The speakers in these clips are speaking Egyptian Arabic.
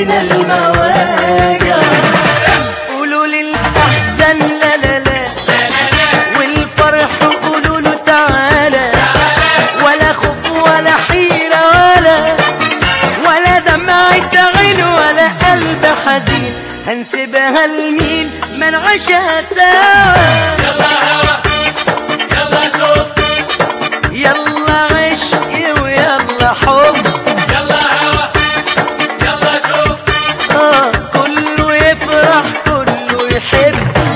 علينا المواجع قولوا للأحزان لا لا لا والفرح قولوا له تعالى ولا خوف ولا حيرة ولا ولا دمعة عين ولا قلب حزين هنسيبها لمين ما نعيشها سوا يلا هوا يلا شوق يلا عشق ويلا حب يلا هوا يلا شوق آه كله يفرح كله يحب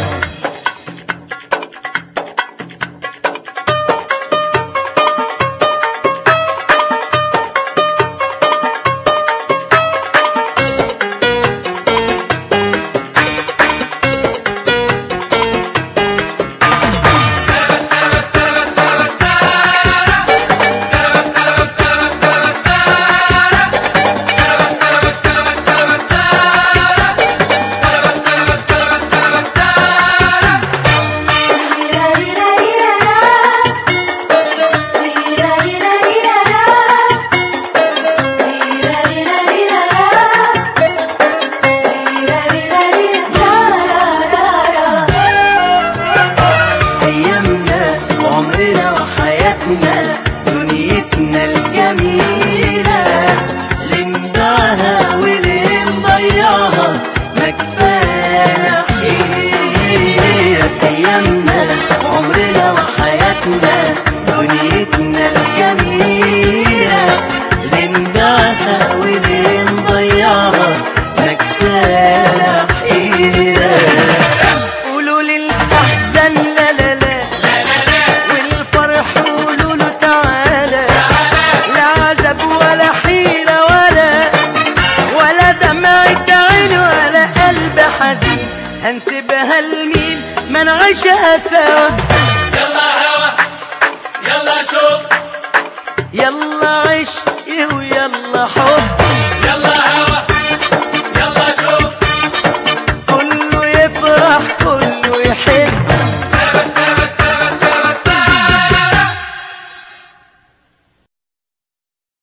أيامنا وعمرنا وحياتنا دنيتنا الجميلة اللي نضيعها واللي نضيعها ما كفانا حيرة أيامنا وعمرنا وحياتنا دنيتنا الجميلة اللي نضيعها واللي نضيعها ما كفانا حيرة قولوا للأحزان لا لا لا والفرح قولوا له تعالى لا عذاب ولا حيرة ولا ولا دمعة عين ولا قلب حزين هنسيبها لمين ما نعيشها سوا يلا هوا يلا شوق يلا